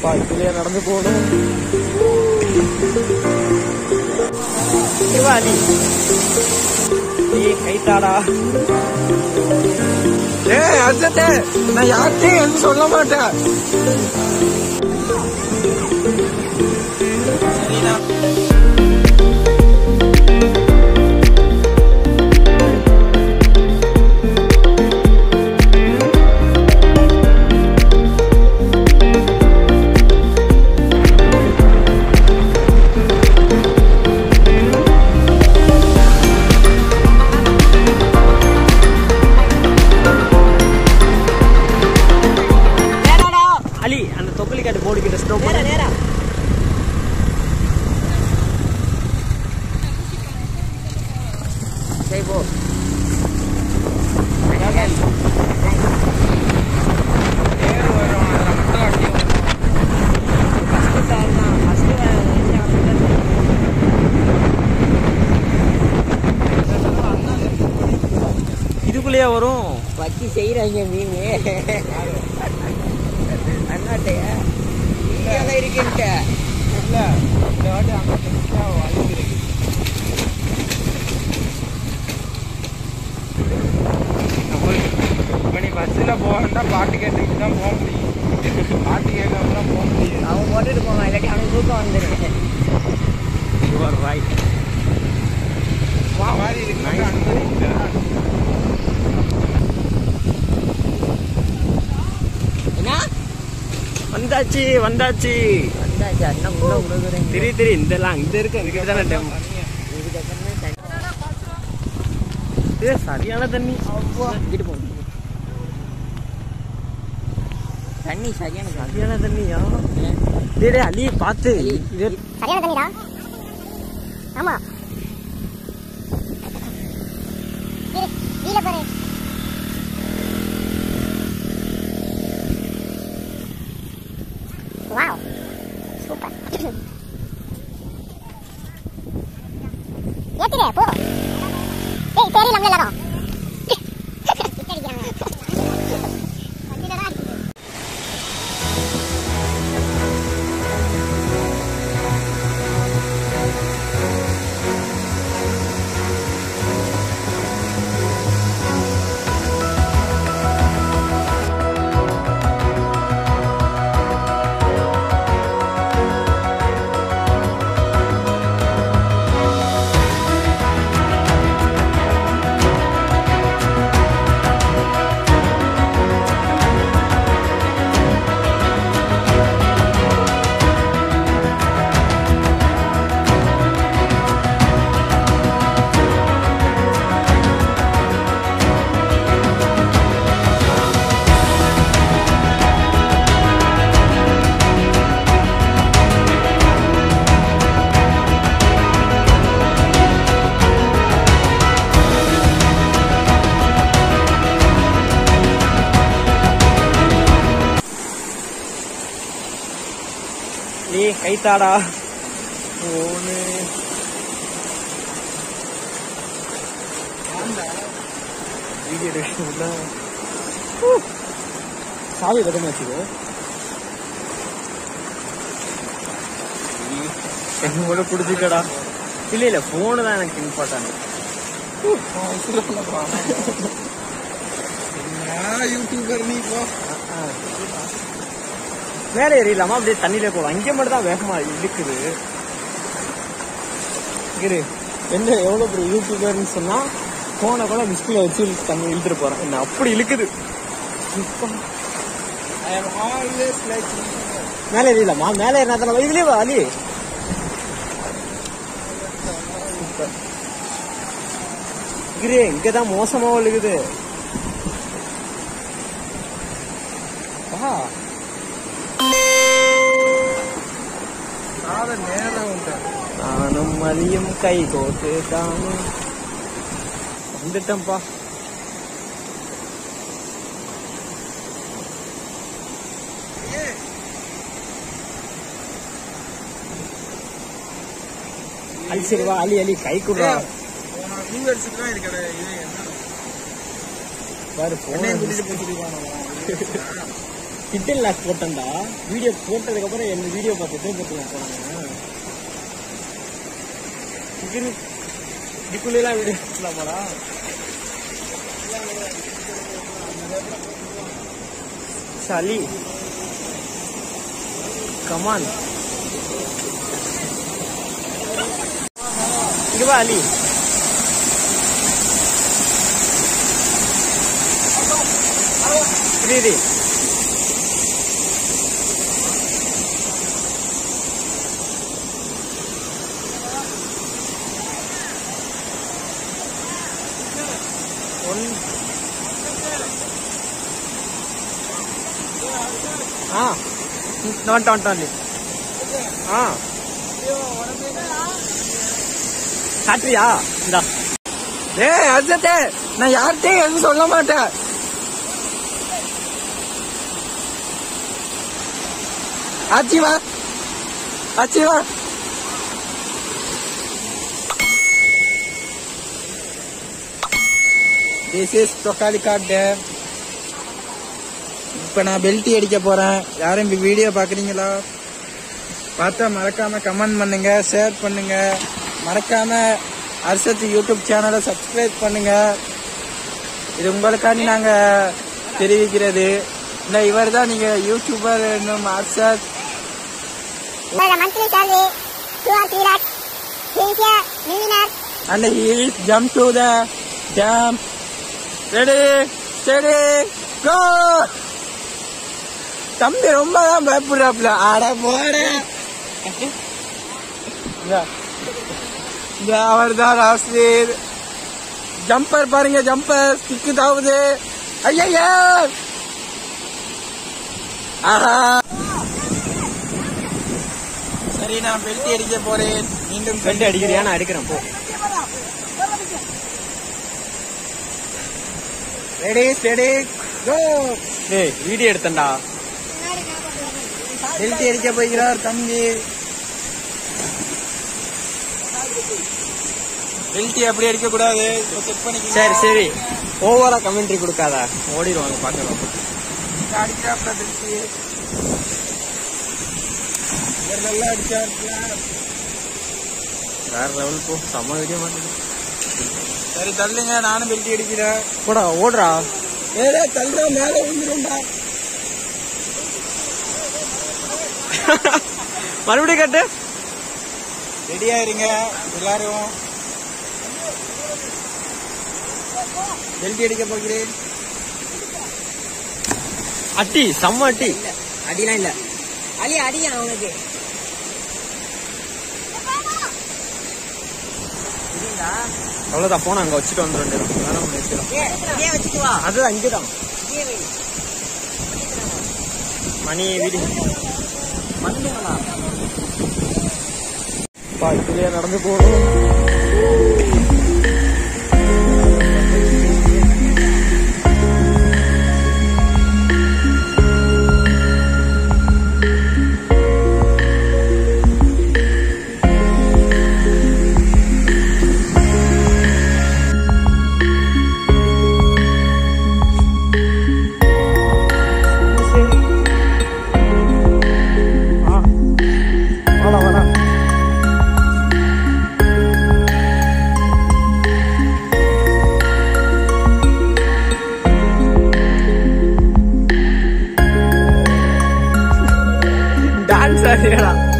அப்பா இதுலயே நடந்து போகணும் சிவாலி ஏய் கைத்தாடா ஏய் அர்ஜென்ட் நான் யார்கிட்டயும் எதுவும் சொல்ல மாட்டேன் அலி அந்த தொக்கலி காட்டு போர்டு கிட்ட ஸ்டோப் பண்ண நேரா சரி போ இதுக்குள்ளேயே வரும் வச்சு செய்யறாங்க மீன் அண்ணாட்டைய இங்கெல்லாம் இருக்குன்ட்ட இல்ல இந்த வாட்டி அங்க பெருசா வலிக்குது. நம்ம இப்ப நீ பஸ்ஸில் போகணும்னா பாட்டு கேட்டுக்கிட்டு தான் போக முடியும் பாட்டு கேட்காம தான் போக முடியும் அவன் போட்டுட்டு போவான் இல்லாட்டி அவனுக்கு தூக்கம் வந்துருக்கு யூ ஆர் ரைட் இந்த மாதிரி இதுக்கு மட்டும் அனுமதிக்கல. என்ன வந்தாச்சு வந்தாச்சு வந்தாச்சு அண்ணன் உள்ள விடுகிறேன் திரி திரி இதெல்லாம் இந்த இருக்கு இங்க தானே டேம் இதுக்கப்புறம் தான் இது சரியான தண்ணி இங்கிட்டு போ தண்ணி சரியான தண்ணி சரியான தண்ணியா டேய் டேய், அலி பார்த்து அலி. இது சரியான தண்ணிடா ஆமா இரு கீழே பாரு வாவ் சூப்பர் ஏத்துடே போ டேய் தெரியல நம்மள எல்லாரும் அடிக்கிறாங்க வண்டியில தான் அடிக்குது நீ கைத்தாடா போனு வீடியோ எடுக்கணும் சாவி பக்கமே வச்சுக்கோ என்ன கூட பிடிச்சிக்கடா இல்ல இல்ல போனு தான் எனக்கு இம்பார்ட்டன்ட் என்ன யூடியூபர் நீ போ மேலே ஏறிடலாமா அப்படியே தண்ணியில போகலாம் இங்க மட்டும் தான் வேகமா இழுக்குது இரு என்ன எவ்வளவு பெரிய யூடியூபர்னு சொன்னா போனை கூட மிஸ்கில வச்சு இழுத்து தண்ணி இழுத்துட்டு போறேன் என்ன அப்படி இழுக்குது இப்ப ஐ am always like you. மேலே ஏறிடலாமா மேலே ஏறினா தானே இதுலயே வா அலி இரு இங்கதான் மோசமா விழுகுது ஆஹா காதை நேரா உண்டு நானும் மதியம் கை கோத்து தானும் வந்துட்டேன்ப்பா அலி சரி வா அலி அலி கை குடுறா போன வியூவர்ஸுக்கு தான் இது கிடையாது இது என்ன பாரு என்னையும் போன கூட்டிட்டு போய் சொல்லிடுவானோ கிட்டன் லாக் போட்டேன்டா வீடியோ போட்டதுக்கு அப்புறம் என் வீடியோ பார்த்து திரும்ப போட்டு போனாங்க சிக்கன் இதுக்குள்ளெல்லாம் வீடியோ எடுக்கலாமாடா சளி கமான் இங்க வா அலி இரு, இரு. ஒன் ஆ நான் டான் டான் ஆ காட்டுறியா இந்தா ஏய் அர்ஜத்தே நான் யார்கிட்டயும் எதுவும் சொல்ல மாட்டேன் ஆச்சி வா ஆச்சி வா திஸ் இஸ் தொக்காலிக்காட் டேம் இப்போ நான் பெல்ட்டி அடிக்க போறேன் யாரும் இப்போ வீடியோ பார்க்குறீங்களா பார்த்தா மறக்காம கமெண்ட் பண்ணுங்க ஷேர் பண்ணுங்க மறக்காம அரசத்து யூடியூப் சேனலை சப்ஸ்கிரைப் பண்ணுங்க இது உங்களுக்காண்டி நாங்க தெரிவிக்கிறது இந்த இவர் தான் நீங்க யூடியூபர் என்னும் Arshad The monthly salary, two or three lakhs. He is a millionaire. and he is jump to the jump. Ready, steady, go! தம்பி ரொம்ப தான் பயப்படுறாப்ல ஆட போட இந்த அவர் தான் ராஸ்வீர் ஜம்பர் பாருங்க ஜம்பர் கிக்கு தாவுது ஐயா ஆஹா சரி நான் பெல்ட் அடிக்க போறேன் மீண்டும் பெல்ட் அடிக்கிறியா நான் அடிக்கிறேன் போ ரெடி ஸ்டெடி கோ டேய் வீடியோ எடுத்தேன்டா பெல்ட் அடிக்க போகிறார் தம்பி பெல்ட் அப்படி அடிக்க கூடாது செக் பண்ணிக்க சரி சரி ஓவரா கமெண்ட்ரி கொடுக்காத ஓடிடுவாங்க பார்க்கலாம் அடிக்கிறாப்ல பெல்ட் இவர் நல்லா அடிச்சார் வேற லெவல் போ செம்ம வீடியோ மாட்டேங்குது சரி தள்ளுங்க நானும் பெல்ட் அடிக்கிறேன் போடா ஓடுறா ஏடா தள்ளுறா மேல விழுந்துரும்டா மறுபடியும் கட்டு ரெடியா இருங்க எல்லாரும் பெல்ட் அடிக்க போகிறேன் அட்டி செம்ம அட்டி அடிலாம் இல்ல அலி அடியா அவனுக்கு அவ்வளவுதான் போன அங்க வச்சுட்டு வந்துடும் வேற ஒண்ணு வச்சிடும் ஏ இதே வச்சுட்டு வா அது அங்கேதான் இதே வை மணி வீடு வந்துங்களா பா இதுலயே நடந்து போகணும் ஆ வாடா வாடா டான்ஸ் ஆடுறா